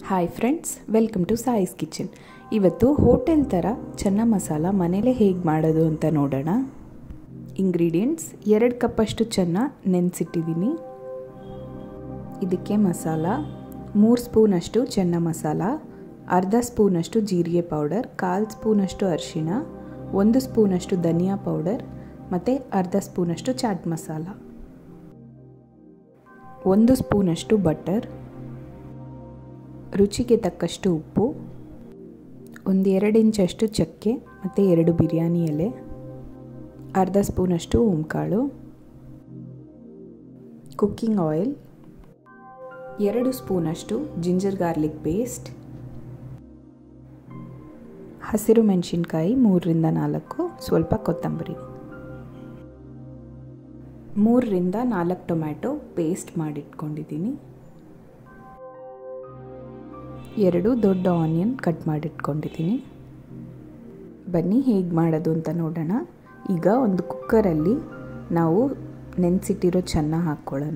hi friends welcome to Sai's kitchen ಇವತ್ತು hotel ಥರ ಚೆನ್ನ ಮಸಾಲ ಮನೇಲೇ ಹೇಗೆ ಮಾಡೋದು ಅಂತ ನೋಡೋಣ ಇಂಗ್ರೀಡಿಯೆಂಟ್ಸ್ ಎರಡು ಕಪ್ಪಷ್ಟು ಚೆನ್ನ ನೆನೆಸಿಟ್ಟಿದ್ದೀನಿ ಇದಕ್ಕೆ ಮಸಾಲ ಮೂರು ಸ್ಪೂನಷ್ಟು ಚೆನ್ನ ಮಸಾಲ ಅರ್ಧ ಸ್ಪೂನಷ್ಟು ಜೀರಿಗೆ ಪೌಡರ್ ಕಾಲು ಸ್ಪೂನಷ್ಟು ಅರಿಶಿಣ ಒಂದು ಸ್ಪೂನಷ್ಟು ಧನಿಯಾ ಪೌಡರ್ ಮತ್ತು ಅರ್ಧ ಸ್ಪೂನಷ್ಟು ಚಾಟ್ ಮಸಾಲ ಒಂದು ಸ್ಪೂನಷ್ಟು ಬಟರ್ ರುಚಿಗೆ ತಕ್ಕಷ್ಟು ಉಪ್ಪು ಒಂದು ಎರಡು ಇಂಚಷ್ಟು ಚಕ್ಕೆ ಮತ್ತು ಎರಡು ಬಿರಿಯಾನಿ ಎಲೆ ಅರ್ಧ ಸ್ಪೂನಷ್ಟು ಓಂಕಾಳು ಕುಕ್ಕಿಂಗ್ ಆಯಿಲ್ ಎರಡು ಸ್ಪೂನಷ್ಟು ಜಿಂಜರ್ ಗಾರ್ಲಿಕ್ ಪೇಸ್ಟ್ ಹಸಿರು ಮೆಣಸಿನ್ಕಾಯಿ ಮೂರರಿಂದ ನಾಲ್ಕು ಸ್ವಲ್ಪ ಕೊತ್ತಂಬರಿ ಮೂರರಿಂದ ನಾಲ್ಕು ಟೊಮ್ಯಾಟೊ ಪೇಸ್ಟ್ ಮಾಡಿಟ್ಕೊಂಡಿದ್ದೀನಿ ಎರಡು ದೊಡ್ಡ ಆನಿಯನ್ ಕಟ್ ಮಾಡಿಟ್ಕೊಂಡಿದ್ದೀನಿ ಬನ್ನಿ ಹೇಗೆ ಮಾಡೋದು ಅಂತ ನೋಡೋಣ ಈಗ ಒಂದು ಕುಕ್ಕರಲ್ಲಿ ನಾವು ನೆನೆಸಿಟ್ಟಿರೋ ಚೆನ್ನ ಹಾಕ್ಕೊಳ್ಳೋಣ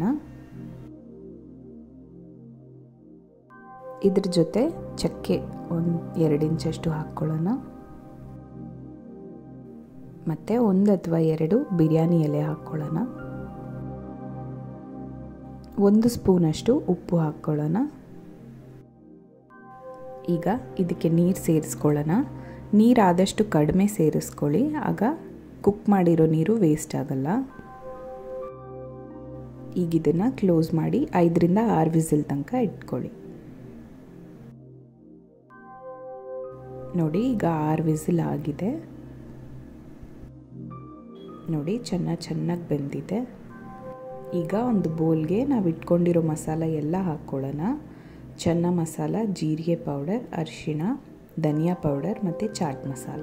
ಇದ್ರ ಜೊತೆ ಚಕ್ಕೆ ಒಂದು ಎರಡು ಇಂಚಷ್ಟು ಹಾಕ್ಕೊಳ್ಳೋಣ ಮತ್ತು ಒಂದು ಅಥವಾ ಎರಡು ಬಿರಿಯಾನಿ ಎಲೆ ಹಾಕ್ಕೊಳ್ಳೋಣ ಒಂದು ಸ್ಪೂನಷ್ಟು ಉಪ್ಪು ಹಾಕ್ಕೊಳ್ಳೋಣ ಈಗ ಇದಕ್ಕೆ ನೀರು ಸೇರಿಸ್ಕೊಳ್ಳೋಣ ನೀರು ಆದಷ್ಟು ಕಡಿಮೆ ಸೇರಿಸ್ಕೊಳ್ಳಿ ಆಗ ಕುಕ್ ಮಾಡಿರೋ ನೀರು ವೇಸ್ಟ್ ಆಗಲ್ಲ ಈಗ ಇದನ್ನು ಕ್ಲೋಸ್ ಮಾಡಿ ಐದರಿಂದ ಆರು ವಿಸಿಲ್ ತನಕ ಇಟ್ಕೊಳ್ಳಿ ನೋಡಿ ಈಗ ಆರು ವಿಸಿಲ್ ಆಗಿದೆ ನೋಡಿ ಚೆನ್ನಾಗಿ ಚೆನ್ನಾಗಿ ಬೆಂದಿದೆ ಈಗ ಒಂದು ಬೋಲ್ಗೆ ನಾವು ಇಟ್ಕೊಂಡಿರೋ ಮಸಾಲ ಎಲ್ಲ ಹಾಕ್ಕೊಳ್ಳೋಣ ಚೆನ್ನ ಮಸಾಲ ಜೀರಿಗೆ ಪೌಡರ್ ಅರಿಶಿಣ ಧನಿಯಾ ಪೌಡರ್ ಮತ್ತು ಚಾಟ್ ಮಸಾಲ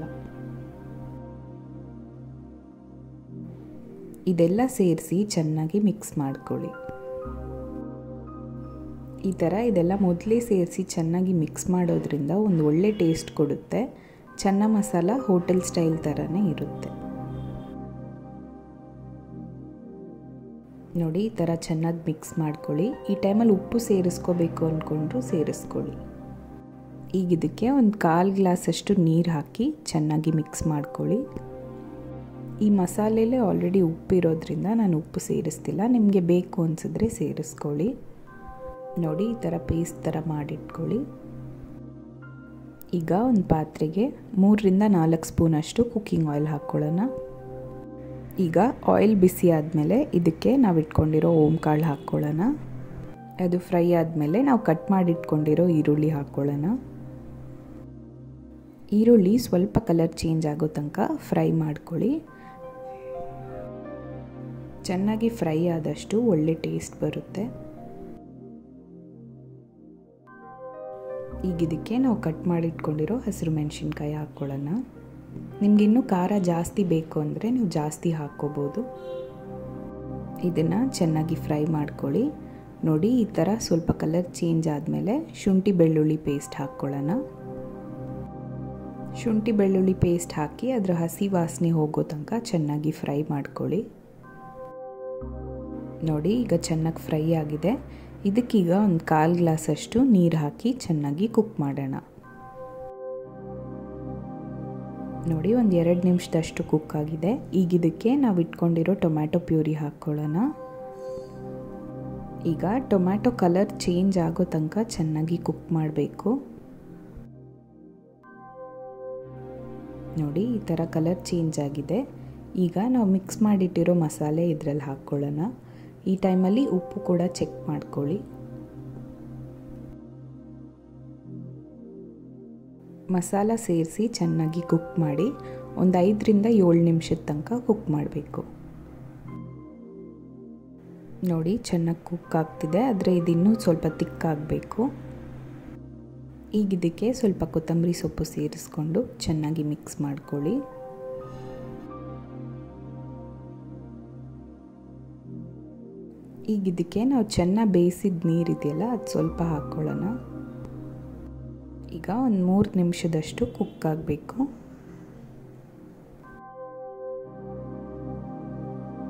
ಇದೆಲ್ಲ ಸೇರಿಸಿ ಚೆನ್ನಾಗಿ ಮಿಕ್ಸ್ ಮಾಡ್ಕೊಳ್ಳಿ ಈ ಥರ ಇದೆಲ್ಲ ಮೊದಲೇ ಸೇರಿಸಿ ಚೆನ್ನಾಗಿ ಮಿಕ್ಸ್ ಮಾಡೋದ್ರಿಂದ ಒಂದು ಒಳ್ಳೆ ಟೇಸ್ಟ್ ಕೊಡುತ್ತೆ ಚೆನ್ನ ಮಸಾಲ ಹೋಟೆಲ್ ಸ್ಟೈಲ್ ಥರನೇ ಇರುತ್ತೆ ನೋಡಿ ಈ ಥರ ಚೆನ್ನಾಗಿ ಮಿಕ್ಸ್ ಮಾಡ್ಕೊಳ್ಳಿ ಈ ಟೈಮಲ್ಲಿ ಉಪ್ಪು ಸೇರಿಸ್ಕೋಬೇಕು ಅಂದ್ಕೊಂಡ್ರು ಸೇರಿಸ್ಕೊಳ್ಳಿ ಈಗ ಇದಕ್ಕೆ ಒಂದು ಕಾಲು ಗ್ಲಾಸಷ್ಟು ನೀರು ಹಾಕಿ ಚೆನ್ನಾಗಿ ಮಿಕ್ಸ್ ಮಾಡ್ಕೊಳ್ಳಿ ಈ ಮಸಾಲೆಲೇ ಆಲ್ರೆಡಿ ಉಪ್ಪು ಇರೋದ್ರಿಂದ ನಾನು ಉಪ್ಪು ಸೇರಿಸ್ತಿಲ್ಲ ನಿಮಗೆ ಬೇಕು ಅನಿಸಿದ್ರೆ ಸೇರಿಸ್ಕೊಳ್ಳಿ ನೋಡಿ ಈ ಥರ ಪೇಸ್ಟ್ ಥರ ಮಾಡಿಟ್ಕೊಳ್ಳಿ ಈಗ ಒಂದು ಪಾತ್ರೆಗೆ ಮೂರರಿಂದ ನಾಲ್ಕು ಸ್ಪೂನಷ್ಟು ಕುಕ್ಕಿಂಗ್ ಆಯಿಲ್ ಹಾಕ್ಕೊಳ್ಳೋಣ ಈಗ ಆಯಿಲ್ ಬಿಸಿ ಆದಮೇಲೆ ಇದಕ್ಕೆ ನಾವು ಇಟ್ಕೊಂಡಿರೋ ಓಂಕಾಳು ಹಾಕ್ಕೊಳ್ಳೋಣ ಅದು ಫ್ರೈ ಆದಮೇಲೆ ನಾವು ಕಟ್ ಮಾಡಿ ಇಟ್ಕೊಂಡಿರೋ ಈರುಳ್ಳಿ ಹಾಕ್ಕೊಳ್ಳೋಣ ಈರುಳ್ಳಿ ಸ್ವಲ್ಪ ಕಲರ್ ಚೇಂಜ್ ಆಗೋ ತನಕ ಫ್ರೈ ಮಾಡ್ಕೊಳ್ಳಿ ಚೆನ್ನಾಗಿ ಫ್ರೈ ಆದಷ್ಟು ಒಳ್ಳೆ ಟೇಸ್ಟ್ ಬರುತ್ತೆ ಈಗ ಇದಕ್ಕೆ ನಾವು ಕಟ್ ಮಾಡಿಟ್ಕೊಂಡಿರೋ ಹಸಿರು ಮೆಣಸಿನ್ಕಾಯಿ ಹಾಕ್ಕೊಳ್ಳೋಣ ನಿಮಗಿನ್ನೂ ಖಾರ ಜಾಸ್ತಿ ಬೇಕು ಅಂದರೆ ನೀವು ಜಾಸ್ತಿ ಹಾಕ್ಕೋಬೋದು ಇದನ್ನು ಚೆನ್ನಾಗಿ ಫ್ರೈ ಮಾಡ್ಕೊಳ್ಳಿ ನೋಡಿ ಈ ಥರ ಸ್ವಲ್ಪ ಕಲರ್ ಚೇಂಜ್ ಆದಮೇಲೆ ಶುಂಠಿ ಬೆಳ್ಳುಳ್ಳಿ ಪೇಸ್ಟ್ ಹಾಕ್ಕೊಳ್ಳೋಣ ಶುಂಠಿ ಬೆಳ್ಳುಳ್ಳಿ ಪೇಸ್ಟ್ ಹಾಕಿ ಅದರ ಹಸಿ ವಾಸನೆ ಹೋಗೋ ತನಕ ಚೆನ್ನಾಗಿ ಫ್ರೈ ಮಾಡ್ಕೊಳ್ಳಿ ನೋಡಿ ಈಗ ಚೆನ್ನಾಗಿ ಫ್ರೈ ಆಗಿದೆ ಇದಕ್ಕೀಗ ಒಂದು ಕಾಲು ಗ್ಲಾಸಷ್ಟು ನೀರು ಹಾಕಿ ಚೆನ್ನಾಗಿ ಕುಕ್ ಮಾಡೋಣ ನೋಡಿ ಒಂದು ಎರಡು ನಿಮಿಷದಷ್ಟು ಕುಕ್ ಆಗಿದೆ ಈಗ ಇದಕ್ಕೆ ನಾವು ಇಟ್ಕೊಂಡಿರೋ ಟೊಮ್ಯಾಟೊ ಪ್ಯೂರಿ ಹಾಕ್ಕೊಳ್ಳೋಣ ಈಗ ಟೊಮ್ಯಾಟೊ ಕಲರ್ ಚೇಂಜ್ ಆಗೋ ತನಕ ಚೆನ್ನಾಗಿ ಕುಕ್ ಮಾಡಬೇಕು ನೋಡಿ ಈ ಥರ ಕಲರ್ ಚೇಂಜ್ ಆಗಿದೆ ಈಗ ನಾವು ಮಿಕ್ಸ್ ಮಾಡಿಟ್ಟಿರೋ ಮಸಾಲೆ ಇದರಲ್ಲಿ ಹಾಕ್ಕೊಳ್ಳೋಣ ಈ ಟೈಮಲ್ಲಿ ಉಪ್ಪು ಕೂಡ ಚೆಕ್ ಮಾಡ್ಕೊಳ್ಳಿ ಮಸಾಲ ಸೇರಿಸಿ ಚೆನ್ನಾಗಿ ಕುಕ್ ಮಾಡಿ ಒಂದು ಐದರಿಂದ ಏಳು ನಿಮಿಷದ ತನಕ ಕುಕ್ ಮಾಡಬೇಕು ನೋಡಿ ಚೆನ್ನಾಗಿ ಕುಕ್ ಆಗ್ತಿದೆ ಆದರೆ ಇದಿನ್ನೂ ಸ್ವಲ್ಪ ತಿಕ್ಕಾಗಬೇಕು ಈಗ ಇದಕ್ಕೆ ಸ್ವಲ್ಪ ಕೊತ್ತಂಬರಿ ಸೊಪ್ಪು ಸೇರಿಸ್ಕೊಂಡು ಚೆನ್ನಾಗಿ ಮಿಕ್ಸ್ ಮಾಡ್ಕೊಳ್ಳಿ ಈಗ ಇದಕ್ಕೆ ನಾವು ಚೆನ್ನಾಗಿ ಬೇಯಿಸಿದ ನೀರಿದೆಯಲ್ಲ ಅದು ಸ್ವಲ್ಪ ಹಾಕ್ಕೊಳ್ಳೋಣ ಈಗ ಒಂದು ಮೂರು ನಿಮಿಷದಷ್ಟು ಕುಕ್ ಆಗಬೇಕು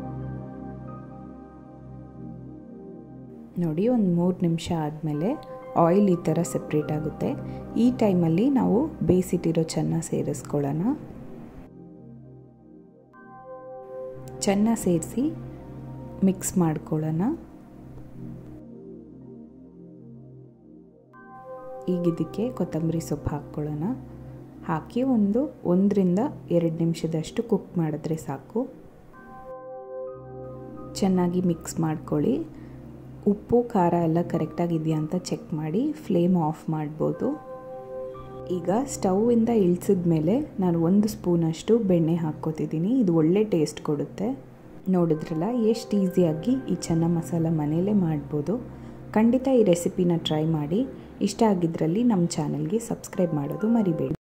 ನೋಡಿ ಒಂದು ಮೂರು ನಿಮಿಷ ಆದಮೇಲೆ ಆಯಿಲ್ ಈ ಥರ ಸಪ್ರೇಟ್ ಆಗುತ್ತೆ ಈ ಟೈಮಲ್ಲಿ ನಾವು ಬೇಯಿಸಿಟ್ಟಿರೋ ಚೆನ್ನ ಸೇರಿಸ್ಕೊಳ್ಳೋಣ ಚೆನ್ನ ಸೇರಿಸಿ ಮಿಕ್ಸ್ ಮಾಡ್ಕೊಳ್ಳೋಣ ಈಗ ಇದಕ್ಕೆ ಕೊತ್ತಂಬರಿ ಸೊಪ್ಪು ಹಾಕ್ಕೊಳ್ಳೋಣ ಹಾಕಿ ಒಂದು ಒಂದರಿಂದ ಎರಡು ನಿಮಿಷದಷ್ಟು ಕುಕ್ ಮಾಡಿದ್ರೆ ಸಾಕು ಚೆನ್ನಾಗಿ ಮಿಕ್ಸ್ ಮಾಡ್ಕೊಳ್ಳಿ ಉಪ್ಪು ಖಾರ ಎಲ್ಲ ಕರೆಕ್ಟಾಗಿದೆಯಾ ಅಂತ ಚೆಕ್ ಮಾಡಿ ಫ್ಲೇಮ್ ಆಫ್ ಮಾಡ್ಬೋದು ಈಗ ಸ್ಟೌವಿಂದ ಇಳಿಸಿದ ಮೇಲೆ ನಾನು ಒಂದು ಸ್ಪೂನಷ್ಟು ಬೆಣ್ಣೆ ಹಾಕ್ಕೋತಿದ್ದೀನಿ ಇದು ಒಳ್ಳೆ ಟೇಸ್ಟ್ ಕೊಡುತ್ತೆ ನೋಡಿದ್ರಲ್ಲ ಎಷ್ಟು ಈಸಿಯಾಗಿ ಈ ಚೆನ್ನ ಮಸಾಲ ಮನೇಲೇ ಮಾಡ್ಬೋದು ಖಂಡಿತ ಈ ರೆಸಿಪಿನ ಟ್ರೈ ಮಾಡಿ ಇಷ್ಟ ಆಗಿದ್ರಲ್ಲಿ ನಮ್ಮ ಚಾನಲ್ಗೆ ಸಬ್ಸ್ಕ್ರೈಬ್ ಮಾಡೋದು ಮರಿಬೇಡಿ